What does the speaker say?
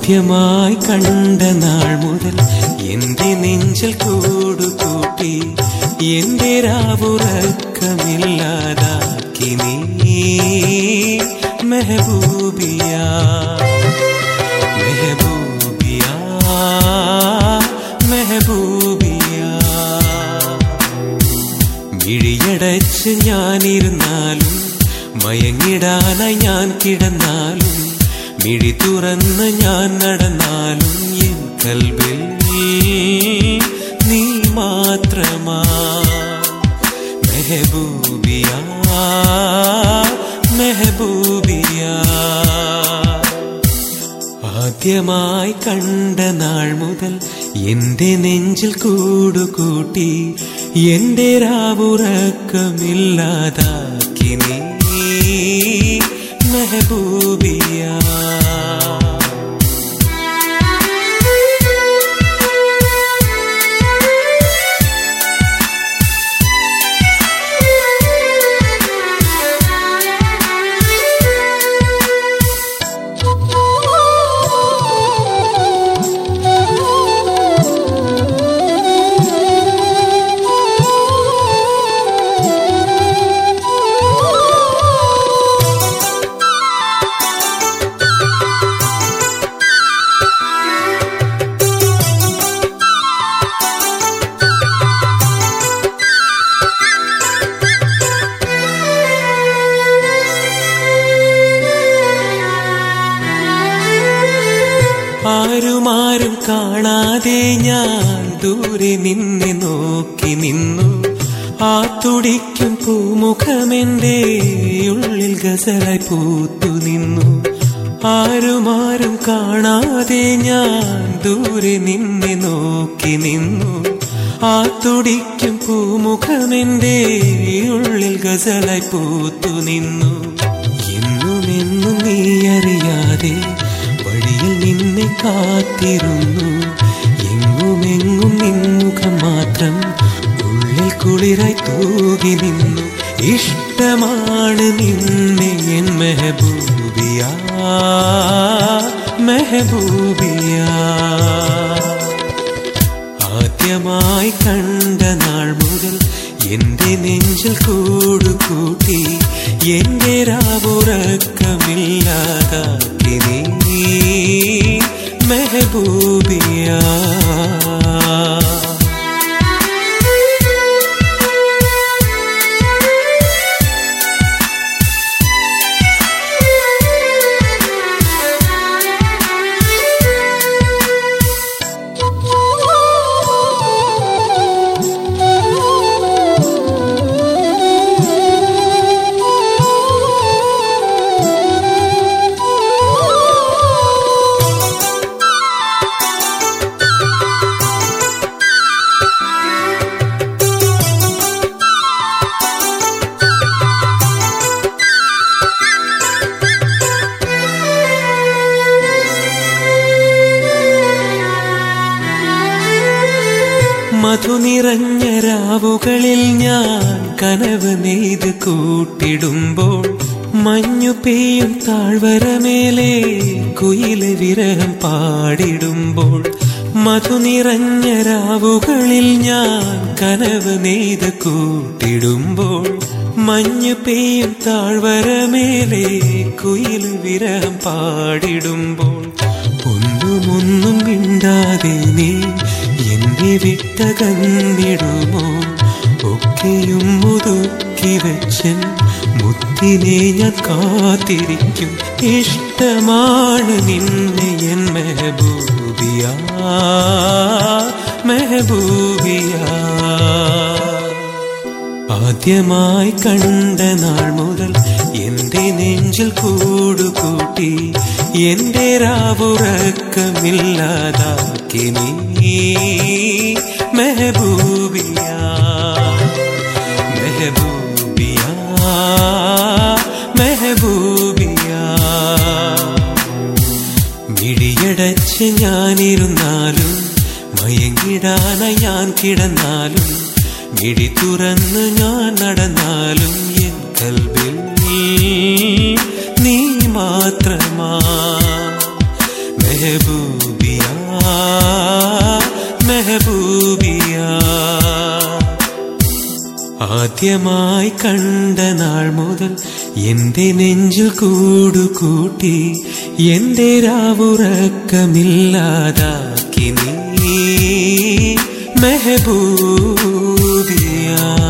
ആദ്യമായി കണ്ട നാൾ മുതൽ എന്റെ നെഞ്ചൽ കൂടുകൂട്ടി എന്റെ രാവുറക്കമില്ലാതാക്കി നീ മെഹബൂബിയ മെഹബൂബിയ മെഹബൂബിയ മിഴിയടച്ച് ഞാനിരുന്നാലും മയങ്ങിടാനായി ഞാൻ കിടന്നാലും മിഴി തുറന്ന് ഞാൻ നടന്നാലും എൻ കൽവിൽ നീ മാത്രമാ മെഹബൂബിയ മെഹബൂബിയ ആദ്യമായി കണ്ട നാൾ മുതൽ എന്റെ നെഞ്ചിൽ കൂടുകൂട്ടി എന്റെ രാവുറക്കമില്ലാതാക്കി നീ മെഹബൂബിയ ആരുമാരും കാണാതെ ഞാൻ ദൂരെ നിന്നെ നോക്കി നിന്നു ആ തുടിക്കും പൂമുഖമെന്റെ ഉള്ളിൽ ഗസലായി പൂത്തു നിന്നു ആരുമാരും കാണാതെ ഞാൻ ദൂരെ നിന്നെ നോക്കി നിന്നു ആ തുടിക്കും പൂമുഖമെന്റെ ഉള്ളിൽ ഗസലായി പൂത്തു നിന്നു എന്നും എന്നും നീ അറിയാതെ വഴിയിൽ നിന്നെ കാത്തിരുന്നു എങ്ങുമെങ്ങും നിൻമുഖം മാത്രം ഉള്ളിൽ കുളിരായി തൂകി നിന്നു ഇഷ്ടമാണ് നിന്നെ എൻ മെഹബൂബിയ മെഹബൂബിയ ആദ്യമായി കണ്ട നാൾ മുതൽ എന്റെ നെഞ്ചിൽ കൂടുകൂട്ടി എന്റെ രാവുറക്കമില്ലാതാക്കി നീ മെഹബൂബിയ മധു നിറഞ്ഞ രാവുകളിൽ ഞാൻ കനവ് നെയ്ത് കൂട്ടിടുമ്പോൾ മഞ്ഞു പെയ്യും താഴ്വരമേലെ കുയില് വിരഹം പാടിടുമ്പോൾ മധു നിറഞ്ഞ രാവുകളിൽ ഞാൻ കനവ് നെയ്ത് കൂട്ടിടുമ്പോൾ മഞ്ഞു പെയ്യും താഴ്വരമേലെ കുയില് വിരഹം പാടിടുമ്പോൾ ഒന്നുമൊന്നും മിണ്ടാതെ നീ എന്നെ വിട്ടകന്നിടുമോ ഒക്കെയും മുതുക്കി വെച്ചൻ മുത്തിനെ ഞാൻ കാത്തിരിക്കും ഇഷ്ടമാണ് നിന്നെ എൻ മെഹബൂബിയ മെഹബൂബിയ ആദ്യമായി കണ്ട നാൾ മുതൽ എന്റെ നെഞ്ചിൽ കൂടുകൂട്ടി എന്റെ രാവുറക്കമില്ലാതാക്കി നീ മെഹബൂബിയ മെഹബൂബിയ മെഹബൂബിയ മിഴിയടച്ച് ഞാനിരുന്നാലും മയങ്ങിടാനായി ഞാൻ കിടന്നാലും മിഴി തുറന്ന് ഞാൻ നടന്നാലും എൻ കൽവിൽ നീ മാത്രമാ മെഹബൂബിയ മെഹബൂബിയ ആദ്യമായി കണ്ട നാൾ മുതൽ എന്റെ നെഞ്ചിൽ കൂടുകൂട്ടി എന്റെ രാവുറക്കമില്ലാതാക്കി നീ മെഹബൂബിയ